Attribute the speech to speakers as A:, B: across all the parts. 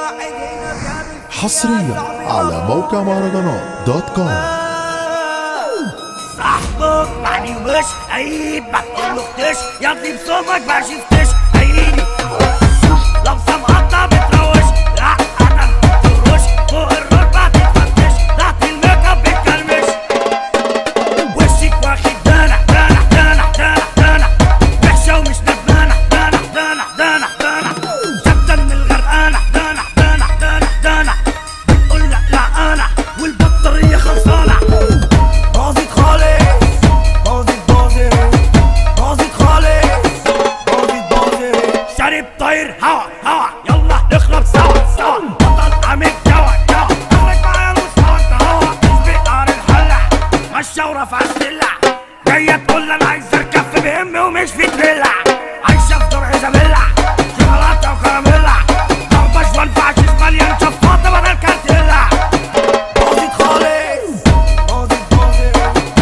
A: واحد هنا بيعمل فيها
B: حصريا
A: صاحبي
B: على موقع مهرجانات دوت كوم
C: صاحبك معني ومش عيب ما تقول له اختش يا ابني بصومك ما شفتش عيني لابسه مقطع بتروش لا انا بتروش فوق الركبه تتفتش تحت الميك اب بتكرمش وشك واخد دانع دانع دانع دانع دانع وحشه ومش ندمانه دانع دانع دانع دانع ثابته من الغرقانه دانع دانع دانع دانع بتقول لا لا انا والبطاريه خلصانه باظت خالص باظت باظت باظت خالص باظت باظت شارب طاير هوا هوا يلا نخرب سوا سوا بطل عامل جوا جوا خرج معايا المستوى هوا تسبق نار الحلة مشى ورفع السلة جاية تقول لي انا عايز اركب في بي ام ومش في تريلا عايشة في دور ايزابيلا شوكولاتة وكراميلا طربش وانفعش مليان شفاطة بدل كارتيلا باظت خالص باظت باظت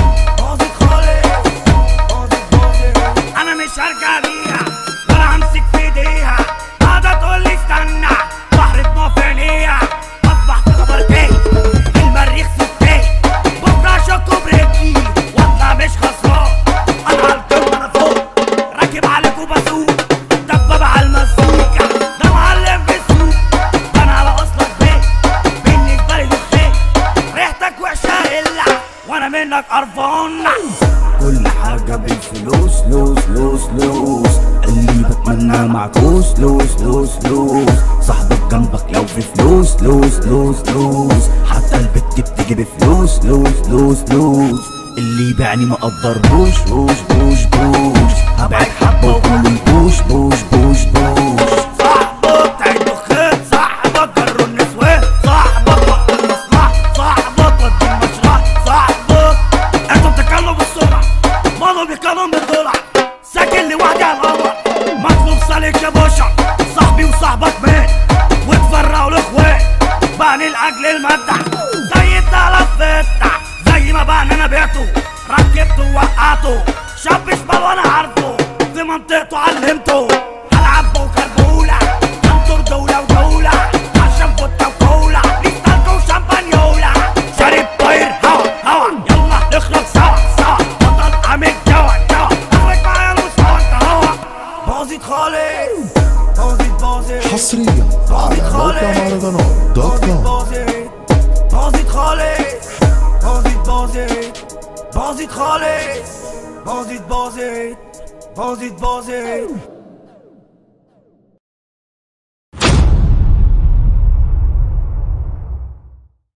C: باظت خالص باظت باظت انا مش هرجع بيها ولا همسك في ايديها قاعدة تقول لي استنى بحر دموع في عينيها اصبحت خبر تاني المريخ ستاني بكره شكو بريكي واطلع مش خسران انا على الجو انا فوق راكب عليك وبسوق دبابة على المزيكا ده معلم في السوق ده انا على اصلك بيه بالنسبة لي دخان ريحتك وحشة الا وانا منك قرفان
D: كل حاجة بالفلوس لوس لوس لوس اللي بتمنى معكوس لوس لوس لوس صاحبك جنبك لو في فلوس لوس لوس لوس حتى البت بتيجي بفلوس لوس لوس لوس اللي يبيعني ما قدربوش بوش بوش بوش هبعد حبة وكل بوش بوش بوش بوش
C: صاحبك تعيد دخان صاحبك جر النسوان صاحبك وقت المصلحة صاحبك ودي المشروع صاحبك انتوا بتتكلموا بالسرعة مالو بيتكلموا بالدولار ساكن لوحدي على القمر مطلوب سالك يا بشر صاحبي وصاحبك مات وتفرقوا الاخوات بعني لاجل المادة زي التلف فتح زي ما بعني انا بعته ركبته ووقعته شاب شمال وانا عارفه في منطقته علمته هلعب وكربولة انطر دولة ودولة عشان فوتة وكولا نستالكو وشامبانيولا شارب طاير هوا هوا يلا نخرج سوا سوا بطل عامل جوا جوا اخرج معايا المستوى انت هوا باظت خالص باظت باظت
B: حصريا على موقع مهرجانات دوت كوم
C: باظت خالص باظت باظت باظت خالص باظت باظت باظت باظت